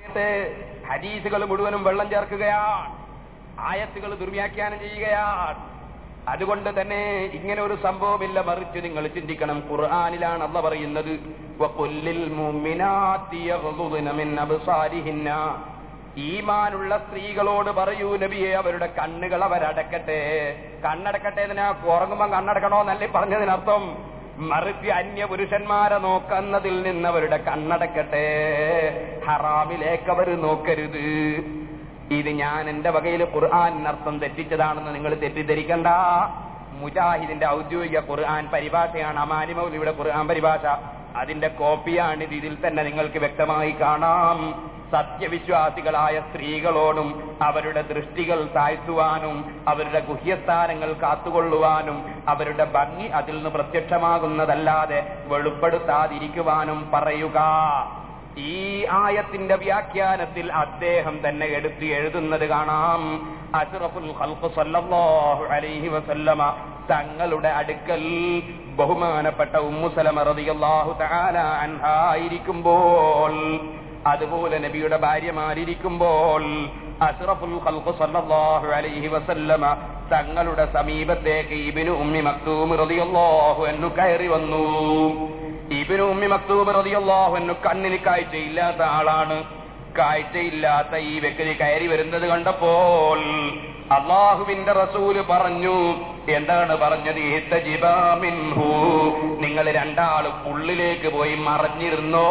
ഹദീസുകൾ മുഴുവനും വെള്ളം ചേർക്കുകയാണ് ആയത്തുകൾ ദുർവ്യാഖ്യാനം ചെയ്യുകയാണ് അതുകൊണ്ട് തന്നെ ഇങ്ങനെ ഒരു സംഭവമില്ല മറിച്ച് നിങ്ങൾ ചിന്തിക്കണം ഖുർആാനിലാണ് അല്ല പറയുന്നത് വഖുല്ലിൽ മുഅ്മിനാത്തി യഗ്ളുദ്ന മിൻ അബ്സാരിഹിന്ന ഈമാനുള്ള സ്ത്രീകളോട് പറയൂ നബിയെ അവരുടെ കണ്ണുകൾ അവരടക്കട്ടെ കണ്ണടക്കട്ടെ ഇതിനാ ഉറങ്ങുമ്പോൾ കണ്ണടക്കണോ എന്നല്ലേ പറഞ്ഞതിനർത്ഥം മറിച്ച് അന്യ പുരുഷന്മാരെ നോക്കുന്നതിൽ നിന്ന് അവരുടെ കണ്ണടക്കട്ടെ ഹറാമിലേക്ക് അവർ നോക്കരുത് ഇത് ഞാൻ എന്റെ വകയിൽ ഖുർആൻ അർത്ഥം തെറ്റിച്ചതാണെന്ന് നിങ്ങൾ തെറ്റിദ്ധരിക്കണ്ട മുജാഹിദിന്റെ ഔദ്യോഗിക ഖുർആൻ പരിഭാഷയാണ് അമാനി മൗലിയുടെ ഖുർആൻ പരിഭാഷ അതിന്റെ കോപ്പിയാണ് ഇത് ഇതിൽ തന്നെ നിങ്ങൾക്ക് വ്യക്തമായി കാണാം സത്യവിശ്വാസികളായ സ്ത്രീകളോടും അവരുടെ ദൃഷ്ടികൾ താഴ്ത്തുവാനും അവരുടെ ഗുഹ്യസ്ഥാനങ്ങൾ കാത്തുകൊള്ളുവാനും അവരുടെ ഭംഗി അതിൽ നിന്ന് പ്രത്യക്ഷമാകുന്നതല്ലാതെ വെളിപ്പെടുത്താതിരിക്കുവാനും പറയുക ഈ ആയത്തിന്റെ വ്യാഖ്യാനത്തിൽ അദ്ദേഹം തന്നെ എടുത്ത് എഴുതുന്നത് കാണാം അഷ്റഫുൽ ഖൽഖ് സല്ലല്ലാഹു അലൈഹി വസല്ലമ തങ്ങളുടെ അടുക്കൽ ബഹുമാനപ്പെട്ട ഉമ്മുസലമ റളിയല്ലാഹു തആല അൻഹ ആയിരിക്കുമ്പോൾ അതുപോലെ നബിയുടെ ഭാര്യമാരിയ്ക്കുമ്പോൾ അഷ്റഫുൽ ഖൽഖ് സല്ലല്ലാഹു അലൈഹി വസല്ലമ തങ്ങളുടെ സമീപത്തേക്ക് ഇബ്നു ഉമ്മി മക്തൂം റളിയല്ലാഹു അൻഹു കയറി വന്നു ഇബിനു ഉമ്മി മക്തൂബ് റളിയല്ലാഹു അൻഹു കണ്ണിന് കാഴ്ചയില്ലാത്ത ആളാണ് കാഴ്ചയില്ലാത്ത ഈ വ്യക്തി കയറി വരുന്നത് കണ്ടപ്പോൾ അള്ളാഹുവിന്റെ റസൂല് പറഞ്ഞു എന്താണ് പറഞ്ഞത് ഇഹ്തജിബാ മിൻഹു നിങ്ങൾ രണ്ടാളും ഉള്ളിലേക്ക് പോയി മറഞ്ഞിരുന്നോ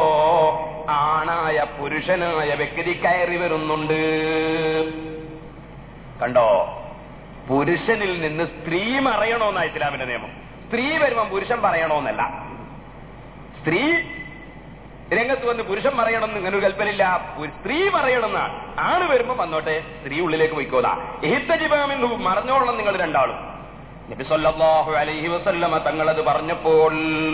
ആണായ പുരുഷനായ വ്യക്തി കയറി വരുന്നുണ്ട് കണ്ടോ പുരുഷനിൽ നിന്ന് സ്ത്രീ മറയണോന്നാ ഇസ്ലാമിന്റെ നിയമം സ്ത്രീ വരുമ്പം പുരുഷൻ പറയണോന്നല്ല സ്ത്രീ രംഗത്ത് വന്ന് പുരുഷൻ പറയണമെന്ന് ഇങ്ങനെ ഒരു കൽപ്പനില്ല ഒരു സ്ത്രീ പറയണമെന്നാണ് ആണ് വരുമ്പോ വന്നോട്ടെ സ്ത്രീ ഉള്ളിലേക്ക് പോയിക്കോതാ എഹിത്തജിബാമിന്നു മറഞ്ഞോളണം നിങ്ങൾ രണ്ടാളും നബി സല്ലല്ലാഹു അലൈഹി വസല്ലമ തങ്ങളത് പറഞ്ഞപ്പോൾ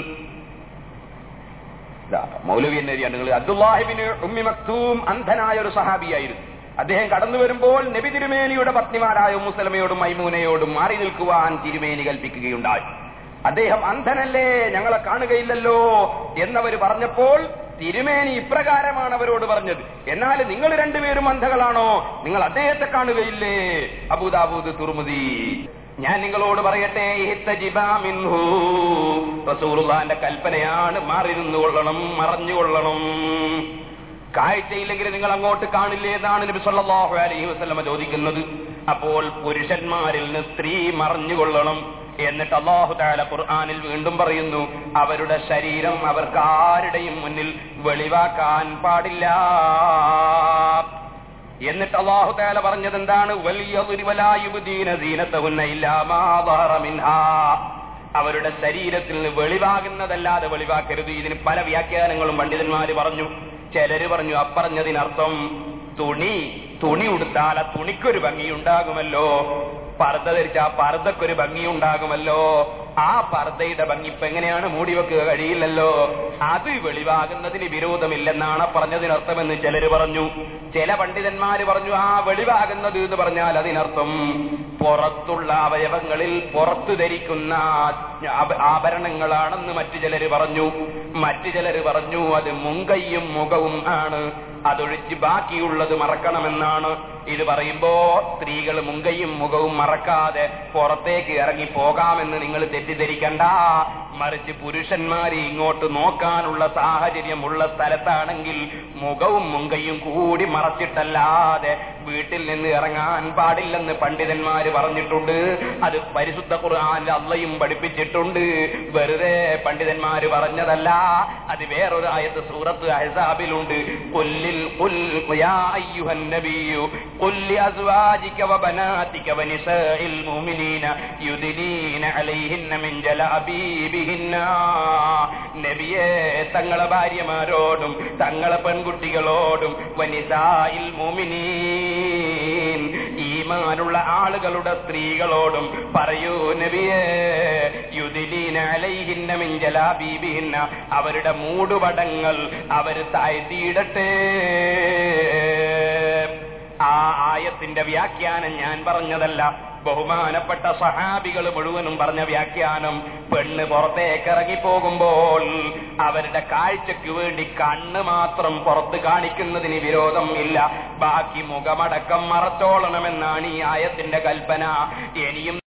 ദാ, മൗലവി എന്നരിയാണ് നിങ്ങൾ അബ്ദുല്ലാഹിബിന് ഉമ്മി മക്തൂം അന്ധനായ ഒരു സഹാബിയായിരുന്നു അദ്ദേഹം കടന്നു വരുമ്പോൾ നബി തിരുമേനിയുടെ പത്നിമാരായ മുസലമയോടും മൈമൂനയോടും മാറി നിൽക്കുവാൻ തിരുമേനി കൽപ്പിക്കുകയുണ്ടായി അദ്ദേഹം അന്ധനല്ലേ ഞങ്ങളെ കാണുകയില്ലല്ലോ എന്നവർ പറഞ്ഞപ്പോൾ തിരുമേനി ഇപ്രകാരമാണ് അവരോട് പറഞ്ഞത് എന്നാൽ നിങ്ങൾ രണ്ടുപേരും അന്ധകളാണോ നിങ്ങൾ അദ്ദേഹത്തെ കാണുകയില്ലേ അബൂദാബൂദ് തുർമുദി ഞാൻ നിങ്ങളോട് പറയട്ടെ ഇഹ്തജിബാ മിൻഹു. റസൂലുള്ളാഹിന്റെ കൽപ്പനയാണ് മാറി നിന്നുകൊള്ളണം മറഞ്ഞുകൊള്ളണം കാഴ്ചയില്ലെങ്കിൽ നിങ്ങൾ അങ്ങോട്ട് കാണില്ലേ എന്നാണ് നബി സല്ലല്ലാഹു അലൈഹി വസല്ലമ ചോദിക്കുന്നത് അപ്പോൾ പുരുഷന്മാരിൽ നിന്ന് സ്ത്രീ മറഞ്ഞുകൊള്ളണം എന്നിട്ട് അള്ളാഹു താല ഖുർആനിൽ വീണ്ടും പറയുന്നു അവരുടെ ശരീരം അവർക്ക് ആരുടെയും മുന്നിൽ വെളിവാക്കാൻ പാടില്ല എന്നിട്ട് അള്ളാഹു താല പറഞ്ഞത് എന്താണ് അവരുടെ ശരീരത്തിൽ നിന്ന് വെളിവാകുന്നതല്ലാതെ വെളിവാക്കരുത് ഇതിന് പല വ്യാഖ്യാനങ്ങളും പണ്ഡിതന്മാര് പറഞ്ഞു ചിലര് പറഞ്ഞു അപ്പറഞ്ഞതിനർത്ഥം തുണി തുണി ഉടുത്താൽ ആ തുണിക്കൊരു ഭംഗിയുണ്ടാകുമല്ലോ പർദ്ദ ധരിച്ച ആ പർദ്ദക്കൊരു ഭംഗിയുണ്ടാകുമല്ലോ ആ പർദ്ദയുടെ ഭംഗി ഇപ്പൊ എങ്ങനെയാണ് മൂടി വെക്കുക കഴിയില്ലല്ലോ അത് വെളിവാകുന്നതിന് വിരോധമില്ലെന്നാണ് പറഞ്ഞതിനർത്ഥമെന്ന് ചിലര് പറഞ്ഞു ചില പണ്ഡിതന്മാര് പറഞ്ഞു ആ വെളിവാകുന്നത് എന്ന് പറഞ്ഞാൽ അതിനർത്ഥം പുറത്തുള്ള അവയവങ്ങളിൽ പുറത്തു ധരിക്കുന്ന ആഭ- ആഭരണങ്ങളാണെന്ന് മറ്റു ചിലര് പറഞ്ഞു മറ്റു ചിലര് പറഞ്ഞു അത് മുങ്കയും മുഖവും ആണ് അതൊഴിച്ച് ബാക്കിയുള്ളത് മറക്കണമെന്നാണ് ഇത് പറയുമ്പോ സ്ത്രീകൾ മുങ്കയും മുഖവും മറക്കാതെ പുറത്തേക്ക് ഇറങ്ങി പോകാമെന്ന് നിങ്ങൾ തെറ്റിദ്ധരിക്കണ്ട മറിച്ച് പുരുഷന്മാരെ ഇങ്ങോട്ട് നോക്കാനുള്ള സാഹചര്യമുള്ള സ്ഥലത്താണെങ്കിൽ മുഖവും മുങ്കയും കൂടി മറച്ചിട്ടല്ലാതെ വീട്ടിൽ നിന്ന് ഇറങ്ങാൻ പാടില്ലെന്ന് പണ്ഡിതന്മാര് പറഞ്ഞിട്ടുണ്ട് അത് പരിശുദ്ധ ഖുർആാനിൽ അള്ളയും പഠിപ്പിച്ചിട്ടുണ്ട് വെറുതെ പണ്ഡിതന്മാര് പറഞ്ഞതല്ല അത് വേറൊരു ആയത്ത് സൂറത്ത് അഹ്സാബിലുണ്ട് കൊല്ലിൽ قل يا أيها النبي قل لأزواجك وبناتك ونساء المؤمنين يدنين عليهن من جلابيبهن നബിയെ തങ്ങളെ ഭാര്യമാരോടും തങ്ങളെ പെൺകുട്ടികളോടും വനിതായിൽ മുമിനീൻ ഈമാനുള്ള ആളുകളുടെ സ്ത്രീകളോടും പറയൂ നബിയെ യുദിനീന അലൈഹിന്ന മിൻ ജലാബീബിഹിന്ന അവരുടെ മൂടുപടങ്ങൾ അവർ താഴ്ത്തിയിടട്ടെ ആ ആയത്തിന്റെ വ്യാഖ്യാനം ഞാൻ പറഞ്ഞതല്ല ബഹുമാനപ്പെട്ട സഹാബികൾ മുഴുവനും പറഞ്ഞ വ്യാഖ്യാനം പെണ്ണ് പുറത്തേക്ക് ഇറങ്ങിപ്പോകുമ്പോൾ അവരുടെ കാഴ്ചയ്ക്ക് വേണ്ടി കണ്ണ് മാത്രം പുറത്ത് കാണിക്കുന്നതിന് വിരോധം ഇല്ല ബാക്കി മുഖമടക്കം മറച്ചോളണമെന്നാണ് ഈ ആയത്തിന്റെ കൽപ്പന ഇനിയും